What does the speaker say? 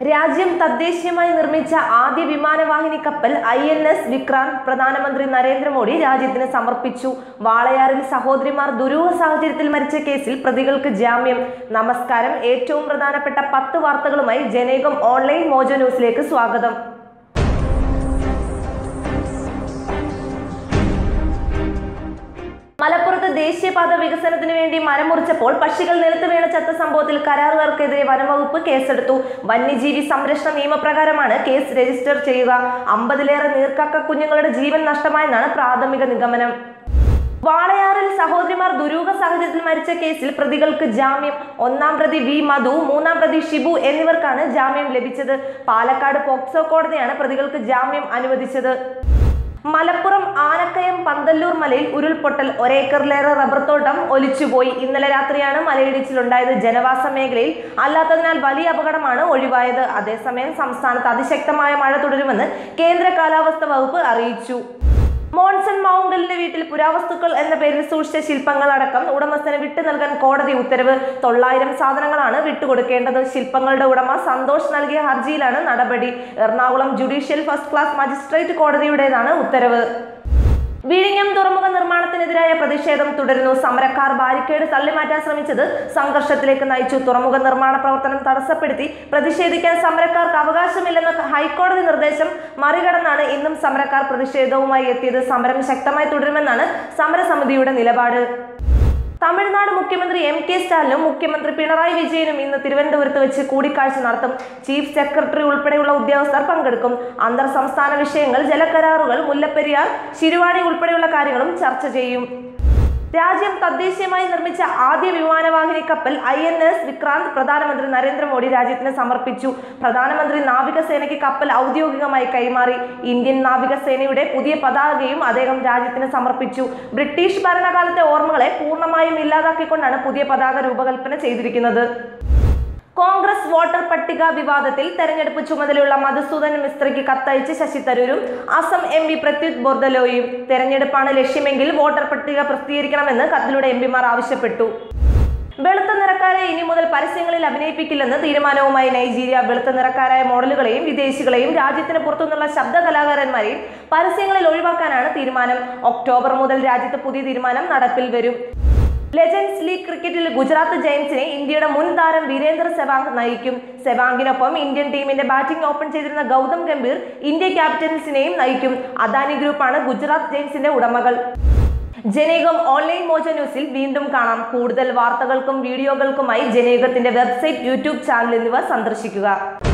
രാജ്യം തദ്ദേശീയമായി നിർമ്മിച്ച ആദ്യ വിമാനവാഹിനി കപ്പൽ ഐ എൻ എസ് വിക്രാന്ത് പ്രധാനമന്ത്രി നരേന്ദ്രമോദി രാജ്യത്തിന് സമർപ്പിച്ചു വാളയാറിൽ സഹോദരിമാർ ദുരൂഹ സാഹചര്യത്തിൽ മരിച്ച കേസിൽ പ്രതികൾക്ക് ജാമ്യം നമസ്കാരം ഏറ്റവും പ്രധാനപ്പെട്ട പത്ത് വാർത്തകളുമായി ജനേകം ഓൺലൈൻ മോജോ ന്യൂസിലേക്ക് സ്വാഗതം മലപ്പുറത്ത് ദേശീയപാത വികസനത്തിന് വേണ്ടി മരം മുറിച്ചപ്പോൾ പക്ഷികൾ നിലത്ത് വീണ ചത്ത സംഭവത്തിൽ കരാറുകാർക്കെതിരെ വനംവകുപ്പ് കേസെടുത്തു വന്യജീവി സംരക്ഷണ നിയമപ്രകാരമാണ് കേസ് രജിസ്റ്റർ ചെയ്യുക അമ്പതിലേറെ നീർക്കാക്ക കുഞ്ഞുങ്ങളുടെ ജീവൻ നഷ്ടമായെന്നാണ് പ്രാഥമിക നിഗമനം വാളയാറിൽ സഹോദരിമാർ ദുരൂഹ സാഹചര്യത്തിൽ മരിച്ച കേസിൽ പ്രതികൾക്ക് ജാമ്യം ഒന്നാം പ്രതി വി മധു മൂന്നാം പ്രതി ഷിബു എന്നിവർക്കാണ് ജാമ്യം ലഭിച്ചത് പാലക്കാട് പോക്സോ കോടതിയാണ് പ്രതികൾക്ക് ജാമ്യം അനുവദിച്ചത് മലപ്പുറം ആനക്കയം പന്തല്ലൂർ മലയിൽ ഉരുൾപൊട്ടൽ ഒരേക്കറിലേറെ റബ്ബർ തോട്ടം ഒലിച്ചുപോയി ഇന്നലെ രാത്രിയാണ് മലയിടിച്ചിലുണ്ടായത് ജനവാസ മേഖലയിൽ അല്ലാത്തതിനാൽ വലിയ അപകടമാണ് ഒഴിവായത് അതേസമയം സംസ്ഥാനത്ത് അതിശക്തമായ മഴ തുടരുമെന്ന് കേന്ദ്ര കാലാവസ്ഥ വകുപ്പ് അറിയിച്ചു മോൺസൺ മൗണ്ടലിന്റെ വീട്ടിൽ പുരാവസ്തുക്കൾ എന്ന പേരിൽ സൂക്ഷിച്ച ശില്പങ്ങൾ അടക്കം ഉടമസ്ഥന് വിട്ടു നൽകാൻ കോടതി ഉത്തരവ് തൊള്ളായിരം സാധനങ്ങളാണ് വിട്ടുകൊടുക്കേണ്ടത് ശില്പങ്ങളുടെ ഉടമ സന്തോഷ് നൽകിയ ഹർജിയിലാണ് നടപടി Ernakulam judicial first class magistrate കോടതിയുടേതാണ് ഉത്തരവ് വിഴിഞ്ഞം തുറമുഖ നിർമ്മാണത്തിനെതിരായ പ്രതിഷേധം തുടരുന്നു സമരക്കാർ ബാരിക്കേഡ് തള്ളിമാറ്റാൻ ശ്രമിച്ചത് സംഘർഷത്തിലേക്ക് നയിച്ചു തുറമുഖ നിർമ്മാണ പ്രവർത്തനം തടസ്സപ്പെടുത്തി പ്രതിഷേധിക്കാൻ സമരക്കാർക്ക് അവകാശമില്ലെന്ന ഹൈക്കോടതി നിർദ്ദേശം മറികടന്നാണ് ഇന്നും സമരക്കാർ പ്രതിഷേധവുമായി എത്തിയത് സമരം ശക്തമായി തുടരുമെന്നാണ് സമരസമിതിയുടെ നിലപാട് തമിഴ്നാട് മുഖ്യമന്ത്രി എം കെ സ്റ്റാലിനും മുഖ്യമന്ത്രി പിണറായി വിജയനും ഇന്ന് തിരുവനന്തപുരത്ത് വെച്ച് കൂടിക്കാഴ്ച നടത്തും ചീഫ് സെക്രട്ടറി ഉൾപ്പെടെയുള്ള ഉദ്യോഗസ്ഥർ പങ്കെടുക്കും അന്തർ സംസ്ഥാന വിഷയങ്ങൾ ജലകരാറുകൾ മുല്ലപ്പെരിയാർ ശിരുവാണി ഉൾപ്പെടെയുള്ള കാര്യങ്ങളും ചർച്ച ചെയ്യും രാജ്യം തദ്ദേശീയമായി നിർമ്മിച്ച ആദ്യ വിമാനവാഹിനി കപ്പൽ ഐ എൻ എസ് വിക്രാന്ത് പ്രധാനമന്ത്രി നരേന്ദ്രമോദി രാജ്യത്തിന് സമർപ്പിച്ചു പ്രധാനമന്ത്രി നാവികസേനയ്ക്ക് കപ്പൽ ഔദ്യോഗികമായി കൈമാറി ഇന്ത്യൻ നാവികസേനയുടെ പുതിയ പതാകയും അദ്ദേഹം രാജ്യത്തിന് സമർപ്പിച്ചു ബ്രിട്ടീഷ് ഭരണകാലത്തെ ഓർമ്മകളെ പൂർണ്ണമായും ഇല്ലാതാക്കിക്കൊണ്ടാണ് പുതിയ പതാക രൂപകൽപ്പന ചെയ്തിരിക്കുന്നത് കോൺഗ്രസ് വോട്ടർ പട്ടിക വിവാദത്തിൽ തെരഞ്ഞെടുപ്പ് ചുമതലയുള്ള മധുസൂദൻ മിസ്ത്രിക്ക് കത്തയച്ച് ശശി തരൂരും അസം എം പി പ്രത്യുത് ബോർദലോയും തെരഞ്ഞെടുപ്പാണ് ലക്ഷ്യമെങ്കിൽ വോട്ടർ പട്ടിക പ്രസിദ്ധീകരിക്കണമെന്ന് കത്തിലൂടെ എം പിമാർ ആവശ്യപ്പെട്ടു വെളുത്ത നിറക്കാരെ ഇനി മുതൽ പരസ്യങ്ങളിൽ അഭിനയിപ്പിക്കില്ലെന്ന് തീരുമാനവുമായി നൈജീരിയ വെളുത്ത നിറക്കാരായ മോഡലുകളെയും വിദേശികളെയും രാജ്യത്തിന് പുറത്തുനിന്നുള്ള ശബ്ദ കലാകാരന്മാരെയും പരസ്യങ്ങളിൽ ഒഴിവാക്കാനാണ് തീരുമാനം ഒക്ടോബർ മുതൽ രാജ്യത്ത് പുതിയ തീരുമാനം നടപ്പിൽ വരും ലെജൻഡ്സ് ലീഗ് ക്രിക്കറ്റിൽ ഗുജറാത്ത് ജയൻസിനെ ഇന്ത്യയുടെ മുൻ താരം വീരേന്ദ്ര സെവാങ് നയിക്കും സെവാങ്ങിനൊപ്പം ഇന്ത്യൻ ടീമിന്റെ ബാറ്റിംഗ് ഓപ്പൺ ചെയ്തിരുന്ന ഗൗതം ഗംഭീർ ഇന്ത്യ ക്യാപിറ്റൽസിനെയും നയിക്കും അദാനി ഗ്രൂപ്പാണ് ഗുജറാത്ത് ജയൻസിന്റെ ഉടമകൾ ജനേകം ഓൺലൈൻ മോജ ന്യൂസിൽ വീണ്ടും കാണാം കൂടുതൽ വാർത്തകൾക്കും വീഡിയോകൾക്കുമായി ജനേകത്തിന്റെ വെബ്സൈറ്റ് യൂട്യൂബ് ചാനൽ എന്നിവ സന്ദർശിക്കുക